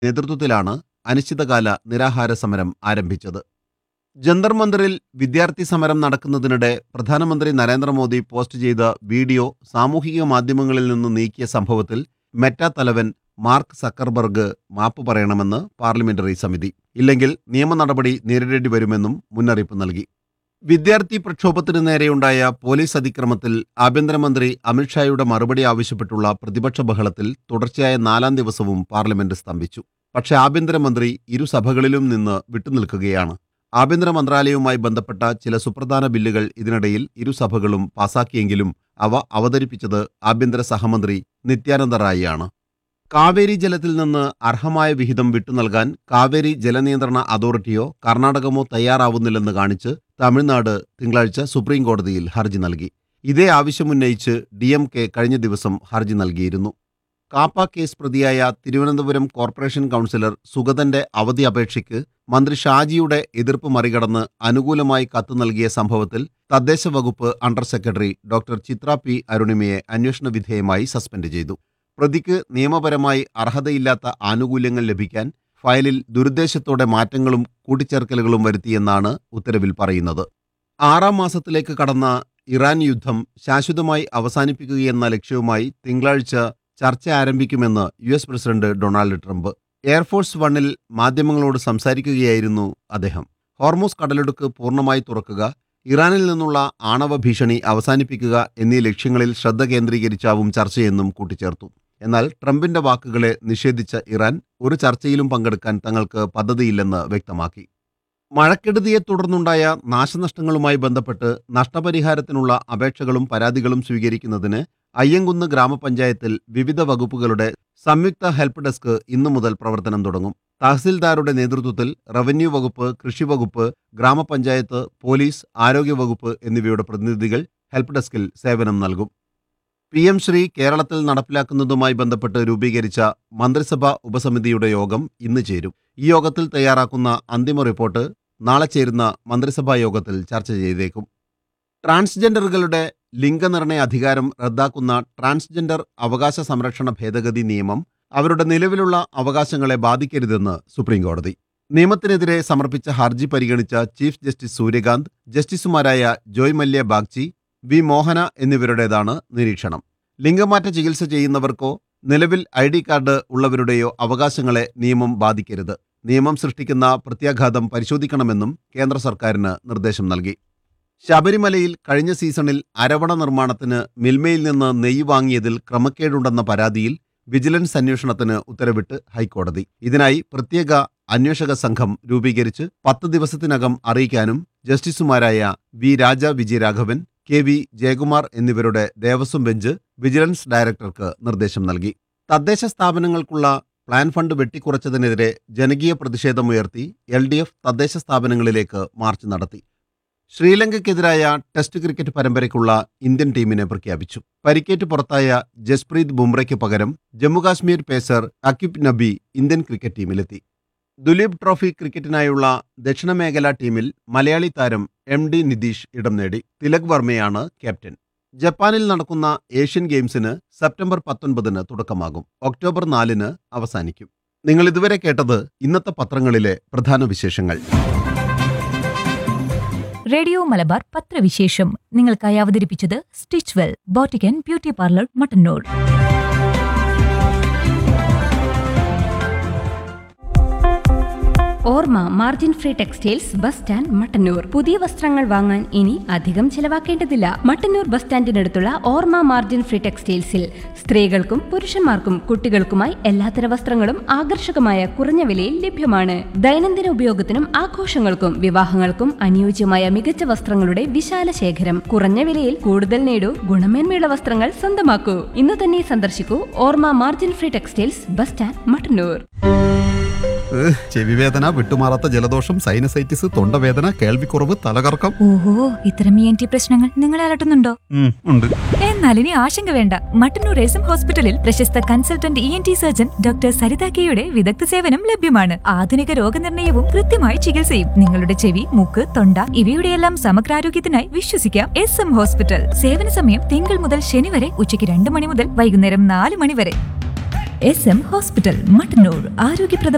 നേതൃത്വത്തിലാണ് അനിശ്ചിതകാല നിരാഹാര സമരം ആരംഭിച്ചത് ജന്തർ മന്ദിറിൽ വിദ്യാർത്ഥി സമരം നടക്കുന്നതിനിടെ പ്രധാനമന്ത്രി നരേന്ദ്രമോദി പോസ്റ്റ് ചെയ്ത വീഡിയോ സാമൂഹിക മാധ്യമങ്ങളിൽ നിന്ന് നീക്കിയ സംഭവത്തിൽ മെറ്റ തലവൻ മാർക്ക് സക്കർബർഗ് മാപ്പ് പറയണമെന്ന് പാർലമെന്ററി സമിതി ഇല്ലെങ്കിൽ നിയമ നടപടി നേരിടേണ്ടി വരുമെന്നും മുന്നറിയിപ്പ് നൽകി വിദ്യാർത്ഥി പ്രക്ഷോഭത്തിന് നേരെയുണ്ടായ പോലീസ് അതിക്രമത്തിൽ ആഭ്യന്തരമന്ത്രി അമിത്ഷായുടെ മറുപടി ആവശ്യപ്പെട്ടുള്ള പ്രതിപക്ഷ ബഹളത്തിൽ തുടർച്ചയായ നാലാം ദിവസവും പാർലമെന്റ് സ്തംഭിച്ചു പക്ഷേ ആഭ്യന്തരമന്ത്രി ഇരു സഭകളിലും നിന്ന് വിട്ടുനിൽക്കുകയാണ് ആഭ്യന്തര മന്ത്രാലയവുമായി ബന്ധപ്പെട്ട ചില സുപ്രധാന ബില്ലുകൾ ഇതിനിടയിൽ ഇരു സഭകളും പാസാക്കിയെങ്കിലും അവ അവതരിപ്പിച്ചത് ആഭ്യന്തര സഹമന്ത്രി നിത്യാനന്ദ റായിയാണ് കാവേരി ജലത്തിൽ നിന്ന് അർഹമായ വിഹിതം വിട്ടുനൽകാൻ കാവേരി ജലനിയന്ത്രണ അതോറിറ്റിയോ കർണാടകമോ തയ്യാറാവുന്നില്ലെന്ന് കാണിച്ച് തമിഴ്നാട് തിങ്കളാഴ്ച സുപ്രീം കോടതിയിൽ ഹർജി നൽകി ഇതേ ആവശ്യമുന്നയിച്ച് ഡി എം കെ കഴിഞ്ഞ ദിവസം ഹർജി നൽകിയിരുന്നു കാപ്പ കേസ് പ്രതിയായ തിരുവനന്തപുരം കോർപ്പറേഷൻ കൗൺസിലർ സുഗതന്റെ അവധി അപേക്ഷയ്ക്ക് മന്ത്രി ഷാജിയുടെ എതിർപ്പ് മറികടന്ന് അനുകൂലമായി കത്ത് നൽകിയ സംഭവത്തിൽ തദ്ദേശ വകുപ്പ് under secretary doctor Chithra P അരുണിമയെ അന്വേഷണ വിധേയമായി സസ്പെൻഡ് ചെയ്തു പ്രതിക്ക് നിയമപരമായി അർഹതയില്ലാത്ത ആനുകൂല്യങ്ങൾ ലഭിക്കാൻ ഫയലിൽ ദുരുദ്ദേശത്തോടെ മാറ്റങ്ങളും കൂട്ടിച്ചേർക്കലുകളും വരുത്തിയെന്നാണ് ഉത്തരവിൽ പറയുന്നത് ആറാം മാസത്തിലേക്ക് കടന്ന ഇറാൻ യുദ്ധം ശാശ്വതമായി അവസാനിപ്പിക്കുകയെന്ന ലക്ഷ്യവുമായി തിങ്കളാഴ്ച ചർച്ച ആരംഭിക്കുമെന്ന് U S president Donald Trump air force വണ്ണിൽ മാധ്യമങ്ങളോട് സംസാരിക്കുകയായിരുന്നു അദ്ദേഹം ഹോർമോസ് കടലെടുക്ക് പൂർണ്ണമായി തുറക്കുക ഇറാനിൽ നിന്നുള്ള ആണവ ഭീഷണി അവസാനിപ്പിക്കുക എന്നീ ലക്ഷ്യങ്ങളിൽ ശ്രദ്ധ കേന്ദ്രീകരിച്ചാവും ചർച്ചയെന്നും കൂട്ടിച്ചേർത്തു എന്നാൽ ട്രംപിന്റെ വാക്കുകളെ നിഷേധിച്ച ഇറാൻ ഒരു ചർച്ചയിലും പങ്കെടുക്കാൻ തങ്ങൾക്ക് പദ്ധതിയില്ലെന്ന് വ്യക്തമാക്കി മഴക്കെടുതിയെ തുടർന്നുണ്ടായ നാശനഷ്ടങ്ങളുമായി ബന്ധപ്പെട്ട് നഷ്ടപരിഹാരത്തിനുള്ള അപേക്ഷകളും പരാതികളും സ്വീകരിക്കുന്നതിന് അയ്യങ്കുന്ന് ഗ്രാമപഞ്ചായത്തിൽ വിവിധ വകുപ്പുകളുടെ സംയുക്ത ഹെൽപ്പ് ഡെസ്ക് ഇന്നു മുതൽ പ്രവർത്തനം തുടങ്ങും തഹസിൽദാരുടെ നേതൃത്വത്തിൽ റവന്യൂ വകുപ്പ് കൃഷി വകുപ്പ് ഗ്രാമപഞ്ചായത്ത് പോലീസ് ആരോഗ്യവകുപ്പ് എന്നിവയുടെ പ്രതിനിധികൾ ഹെൽപ്പ് ഡെസ്കിൽ സേവനം നൽകും പി എം ശ്രീ കേരളത്തിൽ നടപ്പിലാക്കുന്നതുമായി ബന്ധപ്പെട്ട് രൂപീകരിച്ച മന്ത്രിസഭാ ഉപസമിതിയുടെ യോഗം ഇന്ന് ചേരും ഈ യോഗത്തിൽ തയ്യാറാക്കുന്ന അന്തിമ റിപ്പോർട്ട് നാളെ ചേരുന്ന മന്ത്രിസഭാ യോഗത്തിൽ ചർച്ച ചെയ്തേക്കും ട്രാൻസ്ജെൻഡറുകളുടെ ലിംഗനിർണയ അധികാരം റദ്ദാക്കുന്ന ട്രാൻസ്ജെൻഡർ അവകാശ സംരക്ഷണ ഭേദഗതി നിയമം അവരുടെ നിലവിലുള്ള അവകാശങ്ങളെ ബാധിക്കരുതെന്ന് സുപ്രീംകോടതി നിയമത്തിനെതിരെ സമർപ്പിച്ച ഹർജി പരിഗണിച്ച ചീഫ് ജസ്റ്റിസ് സൂര്യകാന്ത് ജസ്റ്റിസുമാരായ ജോയ് മല്യ ബാഗ്ചി വി മോഹന എന്നിവരുടേതാണ് നിരീക്ഷണം ലിംഗമാറ്റ ചികിത്സ ചെയ്യുന്നവർക്കോ നിലവിൽ ഐ ഡി കാർഡ് ഉള്ളവരുടെയോ അവകാശങ്ങളെ നിയമം ബാധിക്കരുത് നിയമം സൃഷ്ടിക്കുന്ന പ്രത്യാഘാതം പരിശോധിക്കണമെന്നും കേന്ദ്ര സർക്കാരിന് നിർദ്ദേശം നൽകി ശബരിമലയിൽ കഴിഞ്ഞ സീസണിൽ അരവണ നിർമ്മാണത്തിന് മിൽമയിൽ നിന്ന് നെയ്യ് വാങ്ങിയതിൽ ക്രമക്കേടുണ്ടെന്ന പരാതിയിൽ വിജിലൻസ് അന്വേഷണത്തിന് ഉത്തരവിട്ട് ഹൈക്കോടതി ഇതിനായി പ്രത്യേക അന്വേഷക സംഘം രൂപീകരിച്ച് പത്ത് ദിവസത്തിനകം അറിയിക്കാനും ജസ്റ്റിസുമാരായ V Raja Vijayaraghavan K V Jayakumar എന്നിവരുടെ ദേവസ്വം ബെഞ്ച് വിജിലൻസ് ഡയറക്ടർക്ക് നിർദ്ദേശം നൽകി തദ്ദേശ സ്ഥാപനങ്ങൾക്കുള്ള പ്ലാൻ ഫണ്ട് വെട്ടിക്കുറച്ചതിനെതിരെ ജനകീയ പ്രതിഷേധമുയർത്തി എൽ ഡി എഫ് തദ്ദേശ സ്ഥാപനങ്ങളിലേക്ക് മാർച്ച് നടത്തി ശ്രീലങ്കയ്ക്കെതിരായ ടെസ്റ്റ് ക്രിക്കറ്റ് പരമ്പരയ്ക്കുള്ള ഇന്ത്യൻ ടീമിനെ പ്രഖ്യാപിച്ചു പരിക്കേറ്റ് പുറത്തായ ജസ്പ്രീത് ബുംറയ്ക്ക് പകരം Jammu Kashmir pacer Aquib Nabi Indian cricket ടീമിലെത്തി ദുലീപ് ട്രോഫി ക്രിക്കറ്റിനായുള്ള ദക്ഷിണമേഖല ടീമിൽ മലയാളി താരം എം ഡി നിതീഷ് ഇടം നേടി തിലക് വർമ്മയാണ് ക്യാപ്റ്റൻ ജപ്പാനിൽ നടക്കുന്ന ഏഷ്യൻ ഗെയിംസിന് സെപ്റ്റംബർ പത്തൊൻപതിന് തുടക്കമാകും ഒക്ടോബർ നാലിന് അവസാനിക്കും നിങ്ങൾ ഇതുവരെ കേട്ടത് ഇന്നത്തെ പത്രങ്ങളിലെ പ്രധാന വിശേഷങ്ങൾ റേഡിയോ മലബാർ പത്രവിശേഷം നിങ്ങൾക്കായി അവതരിപ്പിച്ചത് stitch well boutique and beauty parlour Mattannur Orma margin free textiles bus stand Mattannur പുതിയ വസ്ത്രങ്ങൾ വാങ്ങാൻ ഇനി അധികം ചെലവാക്കേണ്ടതില്ല മട്ടന്നൂർ ബസ് സ്റ്റാൻഡിനടുത്തുള്ള ഓർമ്മ മാർജിൻ ഫ്രീ ടെക്സ്റ്റൈൽസിൽ സ്ത്രീകൾക്കും പുരുഷന്മാർക്കും കുട്ടികൾക്കുമായി എല്ലാത്തര വസ്ത്രങ്ങളും ആകർഷകമായ കുറഞ്ഞ വിലയിൽ ലഭ്യമാണ് ദൈനംദിന ഉപയോഗത്തിനും ആഘോഷങ്ങൾക്കും വിവാഹങ്ങൾക്കും അനുയോജ്യമായ മികച്ച വസ്ത്രങ്ങളുടെ വിശാല ശേഖരം കുറഞ്ഞ വിലയിൽ കൂടുതൽ നേടൂ ഗുണമേന്മയുള്ള വസ്ത്രങ്ങൾ സ്വന്തമാക്കൂ ഇന്ന് തന്നെ സന്ദർശിക്കൂ Orma margin free textiles bus stand Mattannur ഏഹ്, ചെവിവേദന വിട്ടുമാറാത്ത ജലദോഷം സൈനസൈറ്റിസ് തൊണ്ടവേദന കേൾവിക്കുറവ് തലകറക്കം ഓഹോ ഇത്തരം ഇ എൻ ടി പ്രശ്നങ്ങൾ നിങ്ങളെ അലട്ടുന്നുണ്ടോ ഉം, ഉണ്ട് എന്നാൽ ഇനി ആശങ്ക വേണ്ട മട്ടന്നൂർ എസം ഹോസ്പിറ്റലിൽ പ്രശസ്ത consultant E N T surgeon doctor Saritha കെയുടെ വിദഗ്ധ സേവനം ലഭ്യമാണ് ആധുനിക രോഗനിർണയവും കൃത്യമായ ചികിത്സയും നിങ്ങളുടെ ചെവി മൂക്ക് തൊണ്ട ഇവയുടെയെല്ലാം സമഗ്രാരോഗ്യത്തിനായി വിശ്വസിക്കാം എസ് എം ഹോസ്പിറ്റൽ സേവന സമയം തിങ്കൾ മുതൽ ശനി വരെ ഉച്ചയ്ക്ക് രണ്ട് മണി മുതൽ വൈകുന്നേരം നാല് മണി വരെ എസ് എം ഹോസ്പിറ്റൽ മട്ടന്നൂർ ആരോഗ്യപ്രദമായ